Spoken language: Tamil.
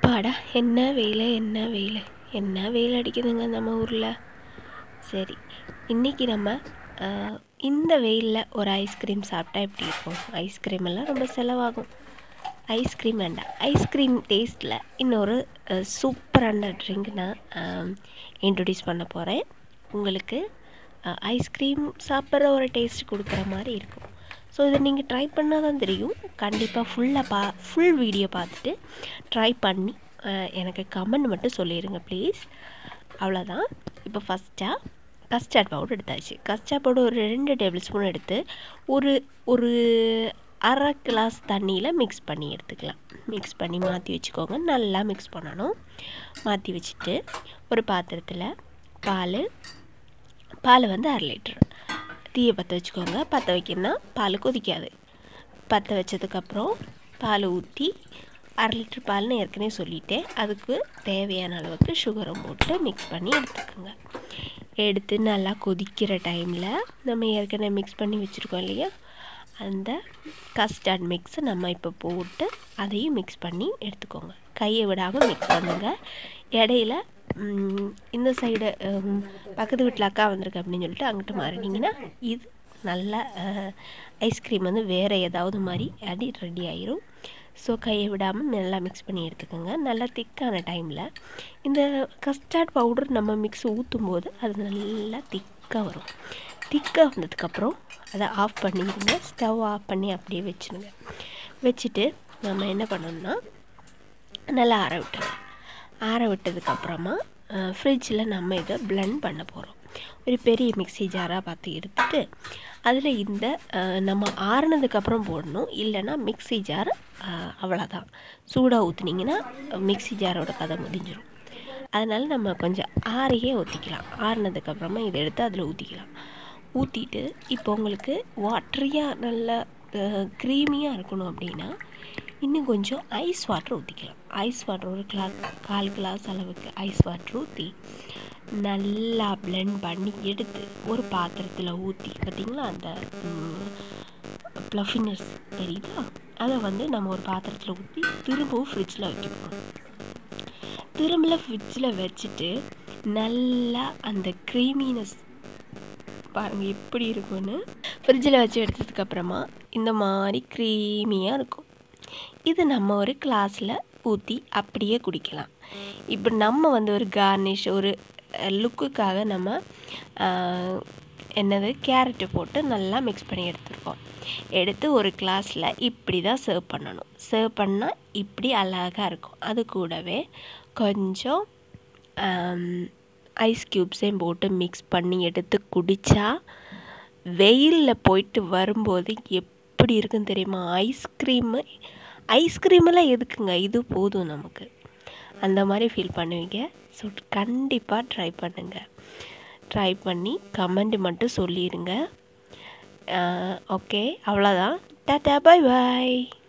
அப்பாடா என்ன வெயில் என்ன வெயில் என்ன வெயில் அடிக்குதுங்க நம்ம ஊரில் சரி இன்றைக்கி நம்ம அஹ், இந்த வெயிலில் ஒரு ஐஸ்கிரீம் சாப்பிட்டா எப்படி இருக்கும் ஐஸ்கிரீம் எல்லாம் ரொம்ப செலவாகும் ஐஸ்கிரீம் வேண்டாம் ஐஸ்கிரீம் டேஸ்ட்டில் இன்னொரு அஹ், சூப்பரான ட்ரிங்க் நான் இன்ட்ரடியூஸ் பண்ண போகிறேன் உங்களுக்கு அஹ், ஐஸ்கிரீம் சாப்பிட்ற ஒரு டேஸ்ட் கொடுக்குற மாதிரி இருக்கும் ஸோ இதை நீங்கள் ட்ரை பண்ணால் தான் தெரியும் கண்டிப்பாக ஃபுல்லாக பா ஃபுல் வீடியோ பார்த்துட்டு ட்ரை பண்ணி அஹ், எனக்கு கமெண்ட் மட்டும் சொல்லிடுங்க ப்ளீஸ் அவ்வளோதான் இப்போ ஃபஸ்ட்டாக கஸ்டர்ட் பவுடர் எடுத்தாச்சு கஸ்டர்ட் பவுடர் ஒரு ரெண்டு டேபிள் ஸ்பூன் எடுத்து ஒரு ஒரு அரை கிளாஸ் தண்ணியில் மிக்ஸ் பண்ணி எடுத்துக்கலாம் மிக்ஸ் பண்ணி மாற்றி வச்சுக்கோங்க நல்லா மிக்ஸ் பண்ணணும் மாற்றி வச்சுட்டு ஒரு பாத்திரத்தில் பால் பால் வந்து அரை லிட்டர் தீயை பற்ற வச்சுக்கோங்க பற்ற வைக்கணும்னா பால் கொதிக்காது பற்ற வச்சதுக்கப்புறம் பால் ஊற்றி அரை லிட்டர் பால்னு ஏற்கனவே சொல்லிட்டேன் அதுக்கு தேவையான அளவுக்கு சுகரும் போட்டு மிக்ஸ் பண்ணி எடுத்துக்கோங்க எடுத்து நல்லா கொதிக்கிற டைமில் நம்ம ஏற்கனவே மிக்ஸ் பண்ணி வச்சுருக்கோம் இல்லையா அந்த கஸ்டர்ட் மிக்ஸை நம்ம இப்போ போட்டு அதையும் மிக்ஸ் பண்ணி எடுத்துக்கோங்க கையை விடாமல் மிக்ஸ் பண்ணுங்க இடையில ம், இந்த சைடு பக்கத்து வீட்டில் அக்கா வந்திருக்கு அப்படின்னு சொல்லிட்டு அங்கிட்டு மாறினீங்கன்னா இது நல்ல ஐஸ்கிரீம் வந்து வேறு ஏதாவது மாதிரி அடி ரெடி ஆயிரும் ஸோ கையை விடாமல் நல்லா மிக்ஸ் பண்ணி எடுத்துக்கோங்க நல்லா திக்கான டைமில் இந்த கஸ்டர்ட் பவுடர் நம்ம மிக்ஸ் ஊற்றும் போது அது நல்லா திக்காக வரும் திக்காக வந்ததுக்கப்புறம் அதை ஆஃப் பண்ணிடுங்க ஸ்டவ் ஆஃப் பண்ணி அப்படியே வச்சுடுங்க வச்சுட்டு நம்ம என்ன பண்ணணும்னா நல்லா ஆற விட்டுருங்க ஆற விட்டதுக்கப்புறமா ஃப்ரிட்ஜில் நம்ம இதை பிளெண்ட் பண்ண போகிறோம் ஒரு பெரிய மிக்ஸி ஜாராக பார்த்து எடுத்துட்டு அதில் இந்த அஹ், நம்ம ஆறுனதுக்கப்புறம் போடணும் இல்லைன்னா மிக்ஸி ஜார் அவ்வளோதான் சூடாக ஊற்றுனீங்கன்னா மிக்ஸி ஜாரோட கதை முடிஞ்சிடும் அதனால் நம்ம கொஞ்சம் ஆறையே ஊற்றிக்கலாம் ஆறுனதுக்கப்புறமா இதை எடுத்து அதில் ஊற்றிக்கலாம் ஊற்றிட்டு இப்போ உங்களுக்கு வாட்டரியாக நல்ல க்ரீமியாக இருக்கணும் அப்படின்னா இன்னும் கொஞ்சம் ஐஸ் வாட்டர் ஊற்றிக்கலாம் ஐஸ் வாட்டர் ஒரு கிளா கால் கிளாஸ் அளவுக்கு ஐஸ் வாட்டர் ஊற்றி நல்லா blend பண்ணி எடுத்து ஒரு பாத்திரத்தில் ஊற்றி பார்த்தீங்களா அந்த ப்ளஃபினஸ் தெரியுதா அதை வந்து நம்ம ஒரு பாத்திரத்தில் ஊற்றி திரும்பவும் ஃப்ரிட்ஜில் வைக்க போகிறோம் திரும்பல ஃப்ரிட்ஜில் வச்சுட்டு நல்லா அந்த க்ரீமினஸ் பாருங்க எப்படி இருக்கும்னு ஃப்ரிட்ஜில் வச்சு எடுத்ததுக்கப்புறமா இந்த மாதிரி க்ரீமியாக இருக்கும் இது நம்ம ஒரு கிளாஸில் ஊற்றி அப்படியே குடிக்கலாம் இப்போ நம்ம வந்து ஒரு கார்னிஷ் ஒரு லுக்குக்காக நம்ம அஹ், என்னது கேரட்டு போட்டு நல்லா மிக்ஸ் பண்ணி எடுத்துருக்கோம் எடுத்து ஒரு கிளாஸில் இப்படி தான் சர்வ் பண்ணணும் சர்வ் பண்ணால் இப்படி அழகாக இருக்கும் அது கூடவே கொஞ்சம் ஐஸ் க்யூப்ஸையும் போட்டு மிக்ஸ் பண்ணி எடுத்து குடித்தா வெயிலில் போயிட்டு வரும்போது எப்படி இருக்குன்னு தெரியுமா ஐஸ்கிரீமு ஐஸ்கிரீமெல்லாம் எதுக்குங்க இது போதும் நமக்கு அந்த மாதிரி ஃபீல் பண்ணுவீங்க ஸோ கண்டிப்பாக ட்ரை பண்ணுங்கள் ட்ரை பண்ணி கமெண்ட் மட்டும் சொல்லிடுங்க ஓகே அவ்வளோதான் டாட்டா பாய் பாய்